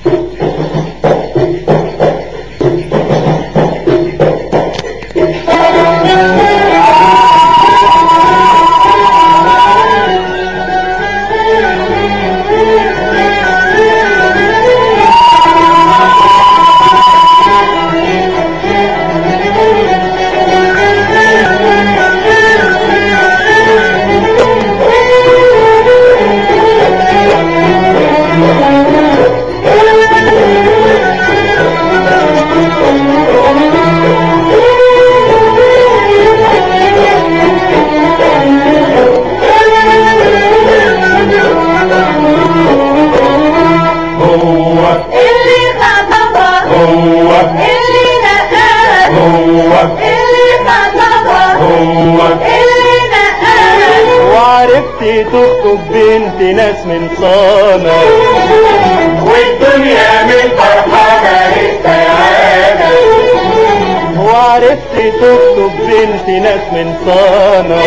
هو اللي خطبها هو اللي نقاها هو اللي خطبها هو اللي نقاها وعرفت تخطب بنت ناس من صانع والدنيا من فرحانة للسعادة وعرفت تخطب بنت ناس من صانع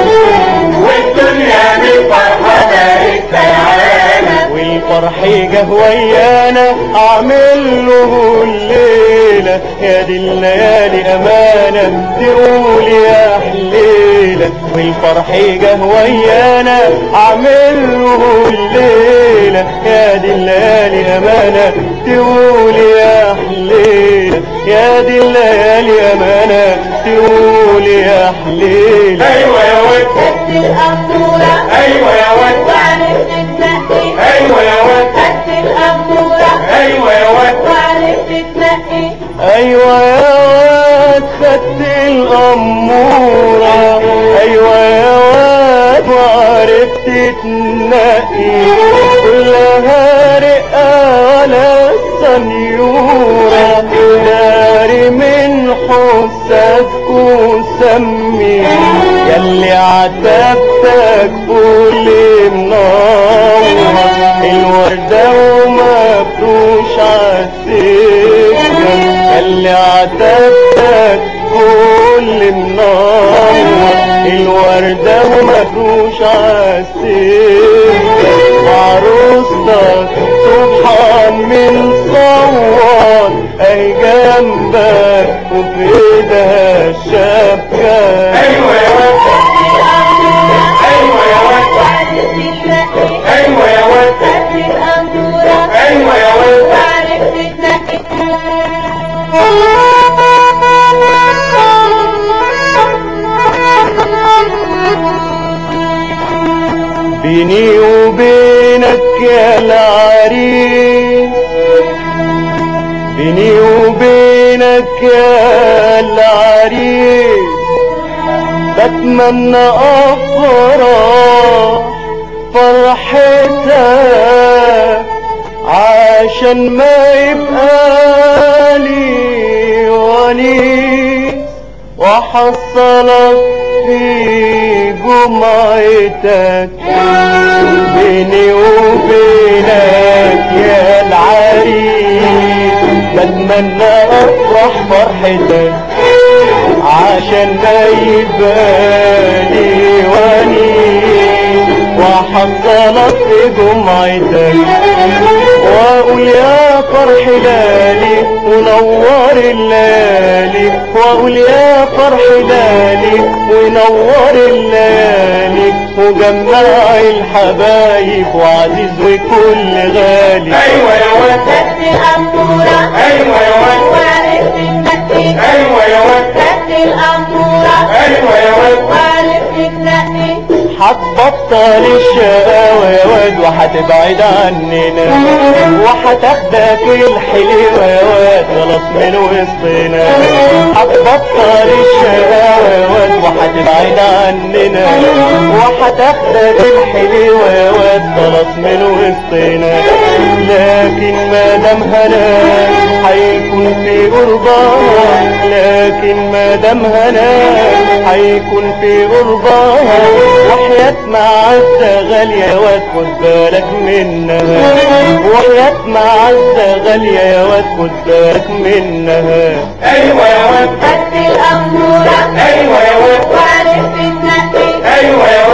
والدنيا من فرحانة للسعادة والفرح جه ويانا اعمل له الليلة يا دي الليالي امانة تقول يا حليلة والفرح جه ويانا اعمل له الليلة يا دي الليالي امانة تقول يا حليلة يا دي الليالي امانة تقول يا حليلة ايوه يا ود قد الأمورة ايوه يا ود وعرفت تنقي ايوه يا ود قد الأمورة ايوه يا ود وعرفت تنقي ايوه يا واد خدت الاموره ايوه يا واد وعرفت تنقي كلها رقه ولا سنيوره داري من حسك وسمي ياللي عتبتك كل منور الوردة ومفروش عالسكة ياللي عتبتك كل منور الوردة ومفروش عالسكة وعروستك سبحان من صوت اي جنبك وفي ايدها الشبكة ايوه يا ود ايوه يا ود وعرفت تنقي ايوه يا ود قد الأمورة ايوه يا ود وعرفت تنقي بيني وبينك يا العريس بيني وبينك يا العريس بتمنى افرح فرحتك عشان ما يبقى لي ونيس وحصلك في جمعتك بيني وبينك يا العريس بتمنى افرح فرحتك عشان ما يبالي ونيس وحصلك في جمعتك واقول يا فرح لالي ونور الليالي واقول يا فرح لالي ونور الليالي وجمع الحبايب وعزيز وكل غالي ايوه يا ود قد الأمورة ايوه يا ود وعرفت تنقي ايوه يا ود قد الأمورة ايوه يا ود وعرفت تنقي هتبطل الشقاوة يا واد وهتبعد عننا وهتاخدك الحلوة يا واد خلاص من وسطنا هتبطل الشقاوة يا واد وهتبعد عننا وهتاخدك الحلوة يا واد خلاص من وسطنا لكن ما دام هناك هيكون في قربها لكن ما دام هناك هيكون في قربها وحياة معزة غالية يا واد خد بالك منها وحياة معزة غالية يا واد خد بالك منها ايوه يا ود قد الأمورة ايوه يا ود وعرفت تنقي ايوه يا